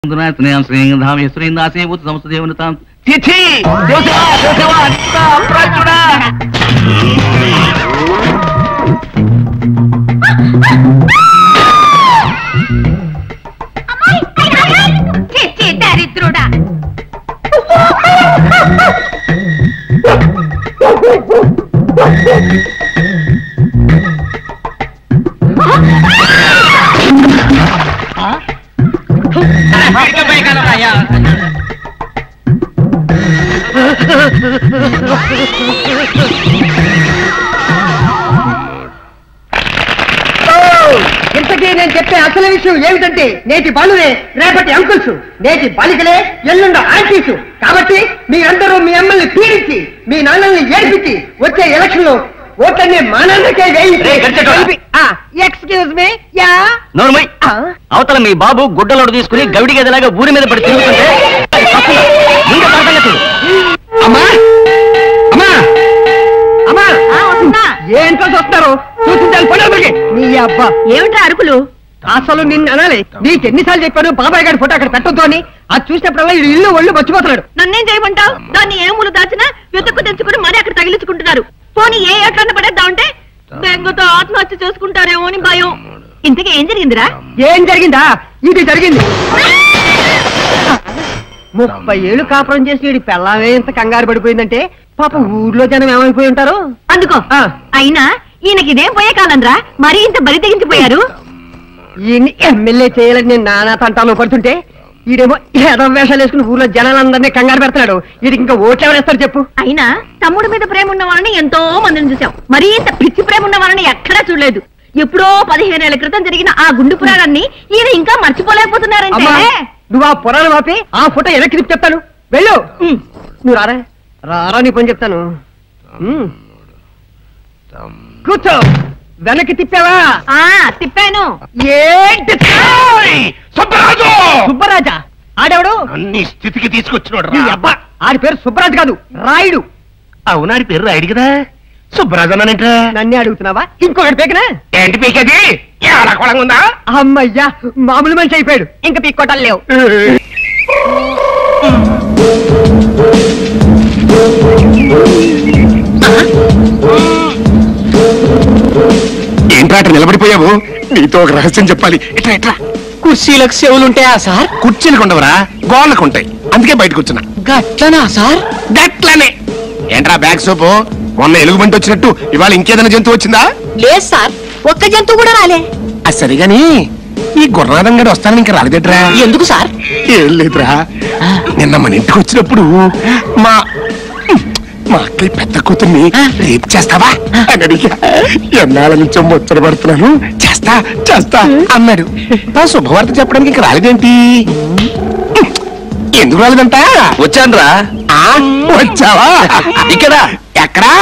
చిచ్చి దరిద్రుడా ఇంతకీ నేను చెప్పే అసలు విషయం ఏమిటంటే నేటి బాలురే రేపటి అంకుల్స్ నేటి బాలికలే ఎల్లుండ ఆంటీస్ కాబట్టి మీరందరూ మీ అమ్మల్ని పీడించి మీ నాన్నల్ని ఏడిపించి వచ్చే ఎలక్షన్ లో ఓట్లన్నీ మా నాన్నకే రేయ్, గడిచేటోడా. ఎక్స్క్యూజ్ మీ యా నోర్మై అవతల మీ బాబు గుడ్డలోడు తీసుకుని గవిడి గదిలాగా ఊరి మీద పడి తిరుగుతుంటే అది తప్పులా? ముందు నా సంగతి చూడు. అమ్మా అమ్మా అమ్మా ఆ, వస్తున్నా. ఏంటో చూస్తారు చూసించాలి పడవకి నీ అబ్బా ఏమిట్రా అరుకులు అసలు నిన్ను అనాలి నీకు ఎన్నిసార్లు చెప్పాను బాబాయ్ గారి ఫోటో అక్కడ పెట్టొద్దు అని అది చూసినప్పుడల్లా వీడు ఇల్లు ఒళ్ళు మర్చిపోతున్నాడు నన్నేం చేయమంటావు దాన్ని ఏ మూలు దాచినా వెతుక్కు తెచ్చుకుని మరీ అక్కడ తగిలించుకుంటున్నారు పోనీ ఏ ఎట్లన్న పడేద్దామంటే బెంగతో ఆత్మహత్య చేసుకుంటారేమో అని భయం ఇంతకీ ఏం జరిగిందిరా ఏం జరిగిందా ఇది జరిగింది ముప్పై ఏళ్ళు కాపురం చేసి వీడి పెళ్ళామే ఇంత కంగారు పడిపోయిందంటే పాప ఊర్లో జనం ఏమైపోయి ఉంటారు అందుకో ఆ. అయినా ఈయనకి ఇదేం పోయే కాలంరా మరీ ఇంత బరి తెగించిపోయారు ఈయన్ని ఎమ్మెల్యే చేయాలని నేను నానా తంటాలు పడుతుంటే ఈడేమో ఏదో వేషాలు వేసుకుని ఊర్లో జనాలందరినీ కంగారు పెడుతున్నాడు వీడికి ఇంకా ఓట్లు ఎవరేస్తారు చెప్పు అయినా తమ్ముడి మీద ప్రేమ ఉన్న వాళ్ళని ఎంతో మందిని చూసాం మరీ ఇంత పిచ్చి ప్రేమ ఉన్న వాళ్ళని ఎక్కడా చూడలేదు ఎప్పుడో పదిహేనేళ్ల క్రితం జరిగిన ఆ గుండు పురాణాన్ని ఈయన ఇంకా మర్చిపోలేకపోతున్నారంటే అమ్మా నువ్వు ఆ పురాణం ఆపి ఆ ఫోటో వెనక్కి తిప్పి చెప్తాను వెళ్ళు ఉమ్. నువ్వు రారా రారా నీ పని చెప్తాను ఉమ్. కూర్చో వెనక్కి తిప్పావా ఆ తిప్పాను ఏంటి సుబ్బరాజు సుబ్బరాజా ఆడెవడు అన్ని స్థితికి తీసుకొచ్చినోడు నీ అబ్బా ఆడి పేరు సుబ్బరాజు కాదు రాయుడు అవునాడి పేరు రాయుడు కదా సుబ్బరాజు అన్నానంట నన్నే అడుగుతున్నావా ఇంకొకటి పేకనా ఏంటి పీకేది ఏడకోళంగా ఉందా అమ్మయ్యా మామూలు మనిషి అయిపోయాడు ఇంకా పీక్కోటాలు లేవు ఏంట్రా అట్లా నిలబడిపోయావు నీతో ఒక రహస్యం చెప్పాలి ఇట్లా ఇట్లా కుర్చీలకు చెవులుంటాయా సార్ కుర్చీలకు ఉండవరా గోళ్ళకు ఉంటాయి అందుకే బయటకు వచ్చిన గట్లనా సార్ గట్లనే ఏంట్రా బ్యాగ్ సోపు మొన్న ఎలుగుబంటి వచ్చినట్టు ఇవాళ ఇంకేదైనా జంతువు వచ్చిందా లేదు సార్ ఒక్క జంతువు కూడా రాలే అది సరిగాని ఈ గుర్రాదం గడి వస్తానని ఇంకా రాలేదట్రా ఎందుకు సార్ ఏం లేదురా నిన్న మన ఇంటికి వచ్చినప్పుడు మా మా అక్కయ్య పెద్ద కూతుర్ని రేపు చేస్తావా అని అడిగా ఎన్నాళ్ళ నుంచో ముచ్చట పడుతున్నాను చేస్తా చేస్తా అన్నాడు నా శుభవార్త చెప్పడానికి ఇంకా రాలేదేంటి ఎందుకు రాలేదంట వచ్చానురా ఆ, వచ్చావా ఇక్కడ ఎక్కడా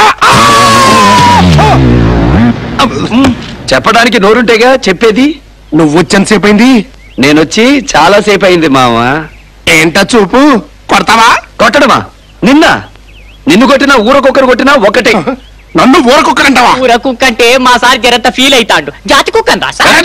చెప్పడానికి నోరుంటేగా చెప్పేది నువ్వు వచ్చేంతసేపు అయింది నేనొచ్చి చాలా సేపు అయింది మామ ఏంటా చూపు కొడతావా కొట్టడమా నిన్న నిన్ను కొట్టినా ఊరకొక్కరు కొట్టినా ఒకటే నన్ను ఊరకొక్కరంటావా ఊర కుక్క అంటే మా సార్ జరంత ఫీల్ అవుతాడు జాతి కుక్క అందా సార్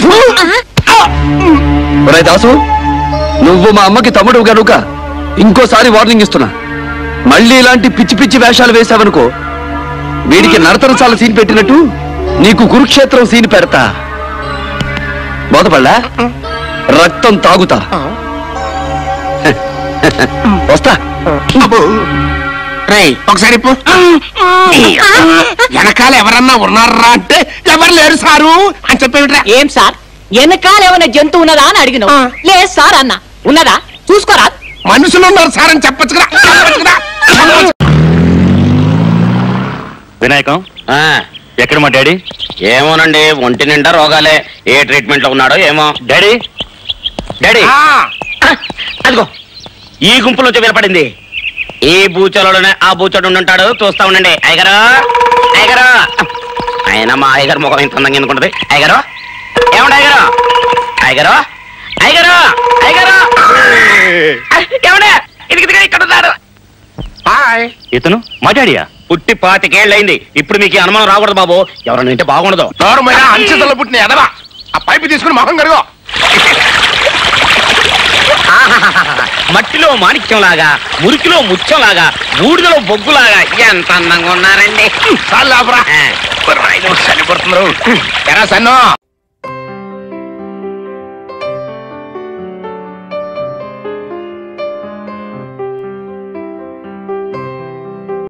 ఒరేయ్ దాసు నువ్వు మా అమ్మకి తమ్ముడు గనుక ఇంకోసారి వార్నింగ్ ఇస్తున్నా మళ్ళీ ఇలాంటి పిచ్చి పిచ్చి వేషాలు వేశావనుకో వీడికి నరతరసాల సీన్ పెట్టినట్టు నీకు కురుక్షేత్రం సీన్ పెడతా బోధపడ్డా రక్తం తాగుతా వస్తా అబ్బో. రేయ్ ఒకసారి ఇప్పు. వెనకాల ఎవరన్నా ఉన్నారా అంటే ఎవరు లేరు సారు అని చెప్పేమిట్రా ఏం సార్ వెనకాల ఏమైనా జంతువు ఉన్నదా అని అడిగినావు ఆ. లేదు సార్ అన్న ఉన్నదా చూసుకోరా మనుషులు ఉన్నారు సార్ అని చెప్పొచ్చు కదా చెప్పొచ్చు కదా. వినాయకం ఎక్కడ మా డాడీ ఏమోనండి ఒంటి నిండా రోగాలే ఏ ట్రీట్మెంట్ లో ఉన్నాడో ఏమో డాడీ డాడీ ఆ, అదిగో ఈ గుంపులో వినపడింది ఈ బూచలోనే ఆ బూచోడు ఉంటాడు చూస్తా ఉండండి అయ్యగారు అయ్యగారు ఆయన మా అయ్యగారు ముఖం ఇంత అందంగా ఎందుకుంటది అయ్యగారు ఏమండి అయ్యగారు అయ్యగారు అయ్యగారు అయ్యగారు ఏమండి ఇది ఇక్కడ ఉన్నాడు హాయ్ ఇతను మా డాడీయా పుట్టి పాతికేళ్ళయింది ఇప్పుడు మీకు ఈ అనుమానం రాకూడదు బాబు ఎవరన్నా వింటే బాగుండదు నోరు మీద అంచెతలో పుట్టిన ఎదవా ఆ పైపు తీసుకుని మొహం కడుగో ఆహాహాహా. మట్టిలో మాణిక్యంలాగా మురికిలో ముత్యంలాగా బూడిదలో బొగ్గులాగా ఎంత అందంగా ఉన్నారండి చాలాబ్రా ఆ. చనిపడుతున్నారు ఎరా సన్నో